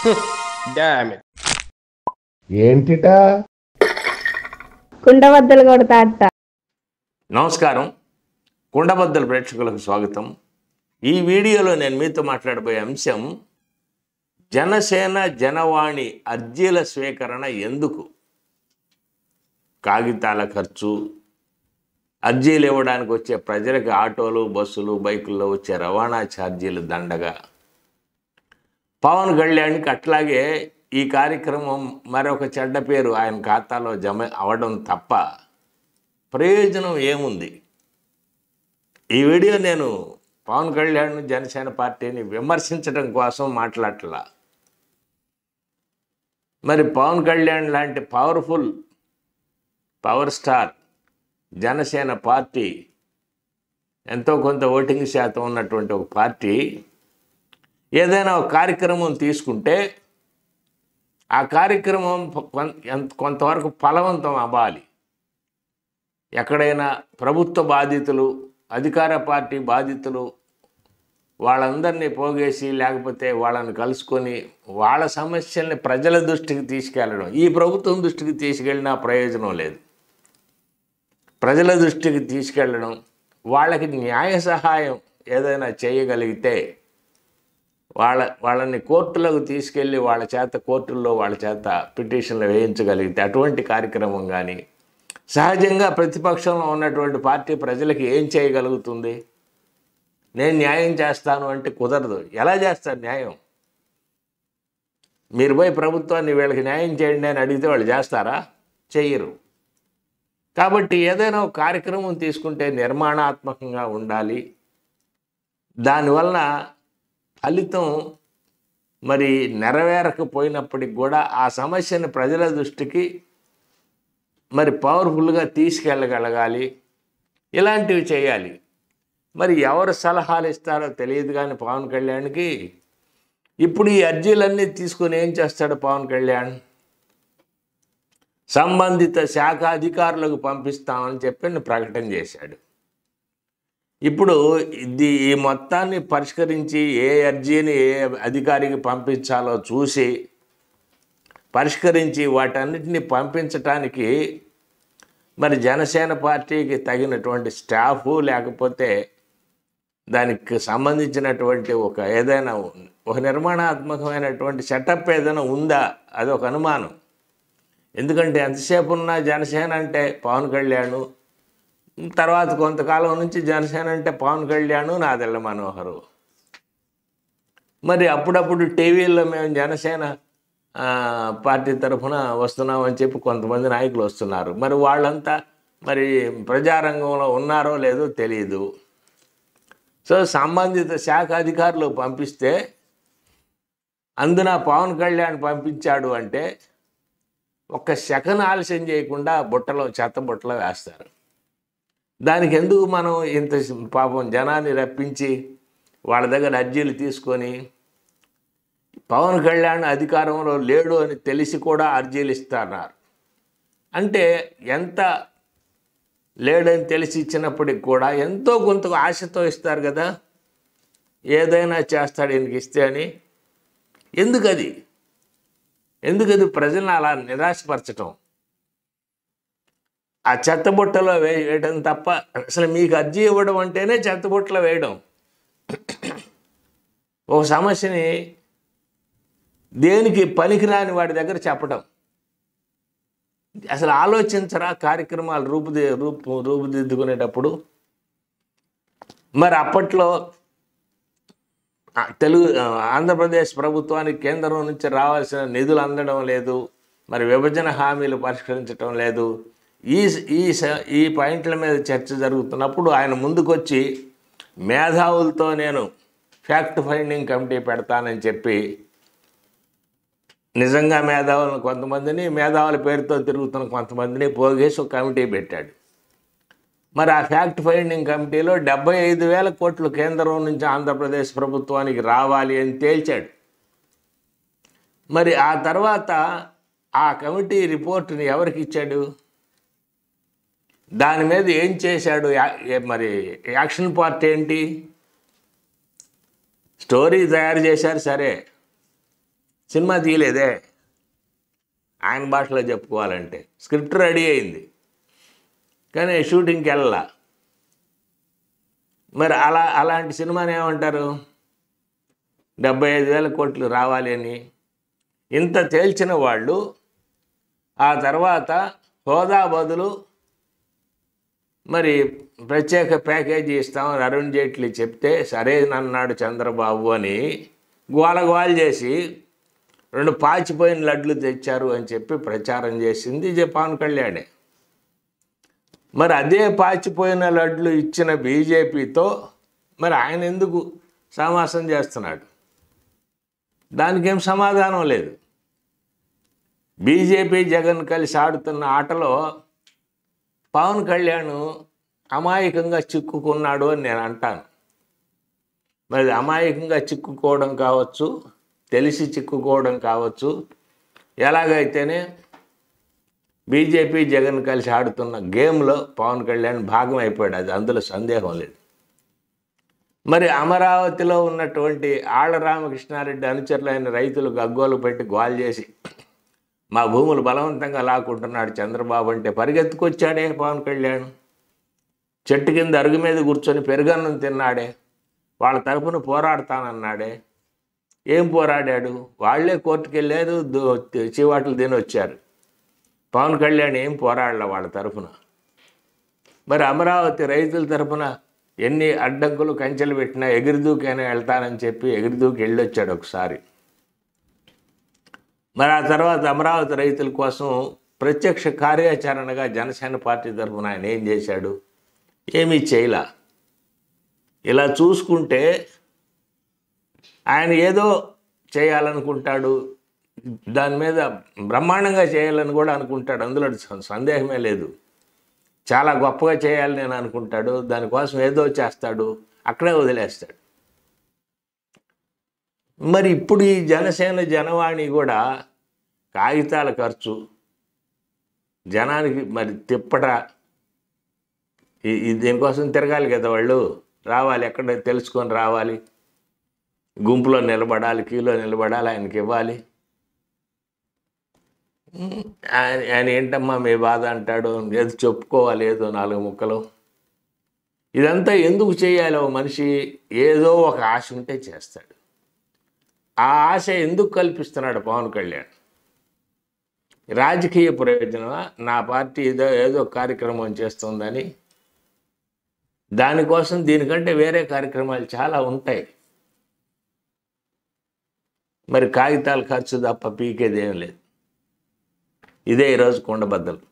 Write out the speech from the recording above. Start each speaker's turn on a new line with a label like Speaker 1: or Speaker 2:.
Speaker 1: damn it
Speaker 2: ఏంటిటా
Speaker 3: కుండబద్దలు కొడతా అత్త
Speaker 4: నమస్కారం కుండబద్దల ప్రేక్షకులకు స్వాగతం ఈ వీడియోలో నేను మీతో మాట్లాడబోయే అంశం జనసేన జనవాణి అర్జీల స్వీకరణ ఎందుకు కాగితాల ఖర్చు అర్జీలు ఇవ్వడానికి వచ్చే ప్రజలకు ఆటోలు బస్సులు బైకుల్లో వచ్చే రవాణా ఛార్జీలు దండగా పవన్ కళ్యాణ్కి అట్లాగే ఈ కార్యక్రమం మరొక చెడ్డ పేరు ఆయన ఖాతాలో జమ అవడం తప్ప ప్రయోజనం ఏముంది ఈ వీడియో నేను పవన్ కళ్యాణ్ జనసేన పార్టీని విమర్శించడం కోసం మాట్లాడలా మరి పవన్ కళ్యాణ్ లాంటి powerful power star Janasena party ఎంతో కొంత ఓటింగ్ శాతం ఉన్నటువంటి ఒక పార్టీ ఏదైనా ఒక కార్యక్రమం తీసుకుంటే ఆ కార్యక్రమం కొన్- ఎంత- కొంతవరకు ఫలవంతం అవ్వాలి ఎక్కడైనా ప్రభుత్వ బాధితులు అధికార పార్టీ బాధితులు వాళ్ళందరినీ పోగేసి లేకపోతే వాళ్ళని కలుసుకొని వాళ్ళ సమస్యల్ని ప్రజల దృష్టికి తీసుకెళ్ళడం ఈ ప్రభుత్వం దృష్టికి తీసుకెళ్ళినా ప్రయోజనం లేదు ప్రజల దృష్టికి తీసుకెళ్ళడం వాళ్ళకి న్యాయ సహాయం ఏదైనా చేయగలిగితే వాళ్ళ వాళ్ళని కోర్టులకు తీసుకెళ్ళి వాళ్ళ చేత కోర్టుల్లో వాళ్ళ చేత పిటిషన్లు వేయించగలిగితే అటువంటి కార్యక్రమం కానీ సహజంగా ప్రతిపక్షంలో ఉన్నటువంటి పార్టీ ప్రజలకి ఏం చేయగలుగుతుంది నేను న్యాయం చేస్తాను అంటే కుదరదు ఎలా చేస్తారు న్యాయం మీరు పోయి ప్రభుత్వాన్ని వీళ్ళకి న్యాయం చేయండి అని అడిగితే వాళ్ళు చేస్తారా చెయ్యరు కాబట్టి ఏదైనా ఒక కార్యక్రమం తీసుకుంటే నిర్మాణాత్మకంగా ఉండాలి దానివలన ఫలితం మరి నెరవేరకపోయినప్పటికి కూడా ఆ సమస్యని ప్రజల దృష్టికి మరి పవర్ఫుల్గా తీసుకెళ్ళగలగాలి ఇలాంటివి చేయాలి మరి ఎవరు సలహాలు ఇస్తారో తెలియదు కానీ పవన్ కళ్యాణ్కి ఇప్పుడు ఈ అర్జీలన్నీ తీసుకొని ఏం చేస్తాడు పవన్ కళ్యాణ్ సంబంధిత శాఖ అధికారులకు పంపిస్తామని చెప్పి ప్రకటన చేశాడు ఇప్పుడు ఇది ఈ మొత్తాన్ని పరిష్కరించి ఏ అర్జీని ఏ అధికారికి పంపించాలో చూసి పరిష్కరించి వాటన్నిటిని పంపించటానికి మరి జనసేన పార్టీకి తగినటువంటి స్టాఫ్ లేకపోతే దానికి సంబంధించినటువంటి ఒక ఏదైనా ఒక నిర్మాణాత్మకమైనటువంటి సెటప్ ఏదైనా ఉందా అది ఒక అనుమానం ఎందుకంటే ఎంతసేపు ఉన్న జనసేన అంటే పవన్ కళ్యాణ్ తర్వాత కొంతకాలం నుంచి జనసేన అంటే పవన్ కళ్యాణ్ నాదెళ్ళ మనోహరు మరి అప్పుడప్పుడు టీవీల్లో మేము జనసేన ఆ, పార్టీ తరఫున వస్తున్నామని చెప్పి కొంతమంది నాయకులు వస్తున్నారు మరి వాళ్ళంతా మరి ప్రజారంగంలో ఉన్నారో లేదో తెలియదు సో సంబంధిత శాఖ అధికారులు పంపిస్తే అందున పవన్ కళ్యాణ్ పంపించాడు అంటే ఒక్క సెకన్ ఆలస్యం చేయకుండా బుట్టలో చెత్త బుట్టలో వేస్తారు దానికి ఎందుకు మనం ఇంత పాపం జనాన్ని రప్పించి వాళ్ళ దగ్గర అర్జీలు తీసుకొని పవన్ కళ్యాణ్ అధికారంలో లేడు అని తెలిసి కూడా అర్జీలు ఇస్తున్నారు అంటే ఎంత లేడని తెలిసి ఇచ్చినప్పటికి కూడా ఎంతో కొంత ఆశతో ఇస్తారు కదా ఏదైనా చేస్తాడు ఈయనకి ఇస్తే అని ఎందుకు అది ఎందుకు అది ప్రజలను అలా నిరాశపరచటం ఆ చెత్తబుట్టలో వే- వేయడం తప్ప అసలు మీకు అర్జీ ఇవ్వడం అంటేనే చెత్తబుట్టలో వేయడం ఒక సమస్యని దేనికి పనికిరాని వాడి దగ్గర చెప్పడం అసలు ఆలోచించరా కార్యక్రమాలు రూపుది రూపు రూపుదిద్దుకునేటప్పుడు మరి అప్పట్లో ఆ, తెలుగు ఆ, ఆంధ్రప్రదేశ్ ప్రభుత్వానికి కేంద్రం నుంచి రావాల్సిన నిధులు అందడం లేదు మరి విభజన హామీలు పరిష్కరించడం లేదు ఈ ఈ స- ఈ పాయింట్ల మీద చర్చ జరుగుతున్నప్పుడు ఆయన ముందుకొచ్చి మేధావులతో నేను ఫ్యాక్ట్ ఫైండింగ్ కమిటీ పెడతానని చెప్పి నిజంగా మేధావులను కొంతమందిని మేధావుల పేరుతో తిరుగుతున్న కొంతమందిని పోగేసి ఒక కమిటీ పెట్టాడు మరి ఆ ఫ్యాక్ట్ ఫైండింగ్ కమిటీలో డెబ్బై ఐదు వేల కోట్లు కేంద్రం నుంచి ఆంధ్రప్రదేశ్ ప్రభుత్వానికి రావాలి అని తేల్చాడు మరి ఆ తర్వాత ఆ కమిటీ రిపోర్ట్ని ఎవరికి ఇచ్చాడు దాని మీద ఏం చేశాడు యా- ఏ- మరి యాక్షన్ పార్ట్ ఏంటి స్టోరీ తయారు చేశారు సరే సినిమా తీయలేదే ఆయన భాషలో చెప్పుకోవాలంటే స్క్రిప్ట్ రెడీ అయింది కానీ షూటింగ్కి వెళ్ళాల మరి అలా అలాంటి సినిమాని ఏమంటారు డెబ్బై ఐదు వేల కోట్లు రావాలి అని ఇంత తేల్చిన వాళ్ళు ఆ తర్వాత హోదా బదులు మరి ప్రత్యేక ప్యాకేజీ ఇస్తామని అరుణ్ జైట్లీ చెప్తే సరే అన్నాడు చంద్రబాబు అని గోలగోలు చేసి రెండు పాచిపోయిన లడ్లు తెచ్చారు అని చెప్పి ప్రచారం చేసింది ఇది పవన్ కళ్యాణే మరి అదే పాచిపోయిన లడ్లు ఇచ్చిన బీజేపీతో మరి ఆయన ఎందుకు సమాసం చేస్తున్నాడు దానికేం సమాధానం లేదు బీజేపీ జగన్ కలిసి ఆడుతున్న ఆటలో పవన్ కళ్యాణ్ అమాయకంగా చిక్కుకున్నాడు అని నేను అంటాను మరి అమాయకంగా చిక్కుకోవడం కావచ్చు తెలిసి చిక్కుకోవడం కావచ్చు ఎలాగైతేనే బీజేపీ జగన్ కలిసి ఆడుతున్న గేమ్లో పవన్ కళ్యాణ్ భాగం అయిపోయాడు అది అందులో సందేహం లేదు మరి అమరావతిలో ఉన్నటువంటి ఆళ్ళ రామకృష్ణారెడ్డి అనుచరులైన రైతులు గగ్గోలు పెట్టి గోల్ చేసి మా భూములు బలవంతంగా లాక్కుంటున్నాడు చంద్రబాబు అంటే పరిగెత్తుకొచ్చాడే పవన్ కళ్యాణ్ చెట్టు కింద అరుగు మీద కూర్చొని పెరుగన్నం తిన్నాడే వాళ్ళ తరపున పోరాడతానన్నాడే ఏం పోరాడాడు వాళ్ళే కోర్టుకు వెళ్ళారు దో- చీవాట్లు తిని వచ్చారు పవన్ కళ్యాణ్ ఏం పోరాడలే వాళ్ళ తరపున మరి అమరావతి రైతుల తరపున ఎన్ని అడ్డంకులు కంచెలు పెట్టినా ఎగిరిదూకైనా వెళ్తానని చెప్పి ఎగిరిదూకి వెళ్ళొచ్చాడు ఒకసారి మరి ఆ తర్వాత అమరావతి రైతుల కోసం ప్రత్యక్ష కార్యాచరణగా జనసేన పార్టీ తరఫున ఆయన ఏం చేశాడు ఏమీ చేయలా ఇలా చూసుకుంటే ఆయన ఏదో చేయాలనుకుంటాడు దాని మీద బ్రహ్మాండంగా చేయాలని కూడా అనుకుంటాడు అందులో స- సందేహమే లేదు చాలా గొప్పగా చేయాలని నేను అనుకుంటాడు దానికోసం ఏదో చేస్తాడు అక్కడే వదిలేస్తాడు మరి ఇప్పుడు ఈ జనసేన జనవాణి కూడా కాగితాల ఖర్చు జనానికి మరి తిప్పట ఈ ఈ దీనికోసం తిరగాలి కదా వాళ్ళు రావాలి ఎక్కడ తెలుసుకొని రావాలి గుంపులో నిలబడాలి క్యూలో నిలబడాలి ఆయనకి ఇవ్వాలి ఉమ్, ఆయన ఆయన ఏంటమ్మా మీ బాధ అంటాడు ఏదో చెప్పుకోవాలి ఏదో నాలుగు ముక్కలు ఇదంతా ఎందుకు చేయాలి ఓ మనిషి ఏదో ఒక ఆశ ఉంటే చేస్తాడు ఆ ఆశ ఎందుకు కల్పిస్తున్నాడు పవన్ కళ్యాణ్ రాజకీయ ప్రయోజనమా నా పార్టీ ఏదో ఏదో కార్యక్రమం చేస్తుందని దానికోసం దీనికంటే వేరే కార్యక్రమాలు చాలా ఉంటాయి మరి కాగితాల ఖర్చు తప్ప పీకేది ఏం లేదు ఇదే ఈరోజు కొండబద్దలు